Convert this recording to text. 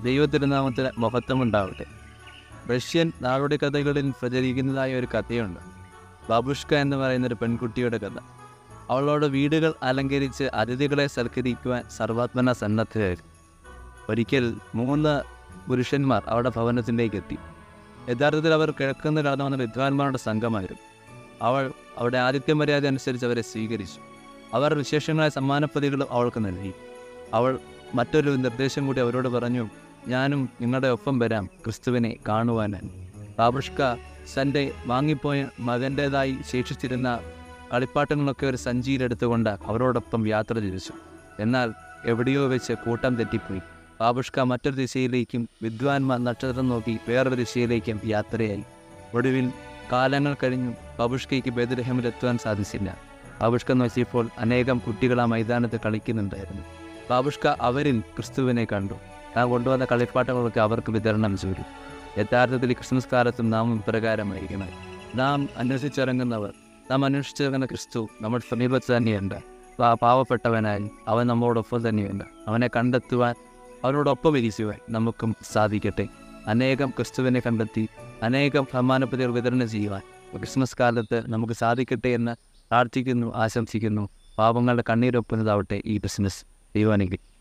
ദൈവത്തിരുനാമത്തിന് മഹത്വമുണ്ടാവട്ടെ Russian നാടോടി കഥകളിൽ പ്രചരിക്കുന്നതായ ഒരു കഥയുണ്ട് ബാബുഷ്ക എന്ന് പറയുന്ന ഒരു പെൺകുട്ടിയുടെ കഥ അവളോട് വീടുകൾ അലങ്കരിച്ച് അതിഥികളെ സൽക്കരിക്കുവാൻ സർവാത്മന സന്നദ്ധയായിരുന്നു ഒരിക്കൽ മൂന്ന് പുരുഷന്മാർ അവരുടെ ഭവനത്തിലേക്ക് എത്തി യഥാർത്ഥത്തിൽ അവർ കിഴക്കുന്ന രാധവന്ന വിദ്വാൻമാരുടെ സംഘമായിരുന്നു അവൾ അവരുടെ ആദിത്യ മര്യാദ അനുസരിച്ച് അവരെ സ്വീകരിച്ചു അവർ വിശേഷങ്ങളായ സമ്മാനപ്പതികളും അവൾക്ക് നൽകി അവൾ മറ്റൊരു നിർദ്ദേശം കൂടി അവരോട് പറഞ്ഞു ഞാനും നിങ്ങളുടെ ഒപ്പം വരാം ക്രിസ്തുവിനെ കാണുവാനായി ബാബുഷ്ക തൻ്റെ വാങ്ങിപ്പോയ മകൻ്റേതായി ശേഷിച്ചിരുന്ന കളിപ്പാട്ടങ്ങളൊക്കെ ഒരു സഞ്ചിയിലെടുത്തുകൊണ്ട് അവരോടൊപ്പം യാത്ര തിരിച്ചു എന്നാൽ എവിടെയോ വെച്ച് കൂട്ടം തെറ്റിപ്പോയി ബാബുഷ്ക മറ്റൊരു ദിശയിലേക്കും വിദ്വാൻമാർ നക്ഷത്രം നോക്കി വേറൊരു ദിശയിലേക്കും യാത്രയായി ഒടുവിൽ കാലങ്ങൾ കഴിഞ്ഞു ബാബുഷ്കയ്ക്ക് ബദരഹമിലെത്തുവാൻ സാധിച്ചില്ല ബാബുഷ്ക നോക്കിയപ്പോൾ അനേകം കുട്ടികൾ ആ മൈതാനത്ത് കളിക്കുന്നുണ്ടായിരുന്നു ബാബുഷ്ക അവരിൽ ക്രിസ്തുവിനെ കണ്ടു താൻ കൊണ്ടുവന്ന കളിപ്പാട്ടങ്ങളൊക്കെ അവർക്ക് വിതരണം ചെയ്തു യഥാർത്ഥത്തിൽ ഈ ക്രിസ്മസ് കാലത്തും നാം ഇപ്രകാരമായിരിക്കണം നാം അന്വേഷിച്ചിറങ്ങുന്നവർ നാം അന്വേഷിച്ചിറങ്ങുന്ന ക്രിസ്തു നമ്മുടെ സമീപത്ത് തന്നെയുണ്ട് പാ- പാവപ്പെട്ടവനായി അവൻ നമ്മോടൊപ്പം തന്നെയുണ്ട് അവനെ കണ്ടെത്തുവാൻ അവനോടൊപ്പം ഇരിക്കുവാൻ നമുക്കും സാധിക്കട്ടെ അനേകം ക്രിസ്തുവിനെ കണ്ടെത്തി അനേകം സമ്മാനപ്പതികൾ വിതരണം ചെയ്യുവാൻ ക്രിസ്മസ് കാലത്ത് നമുക്ക് സാധിക്കട്ടെ എന്ന് പ്രാർത്ഥിക്കുന്നു ആശംസിക്കുന്നു പാപങ്ങളുടെ കണ്ണീരൊപ്പുന്നതാവട്ടെ ഈ ക്രിസ്മസ് ദൈവാനെങ്കിൽ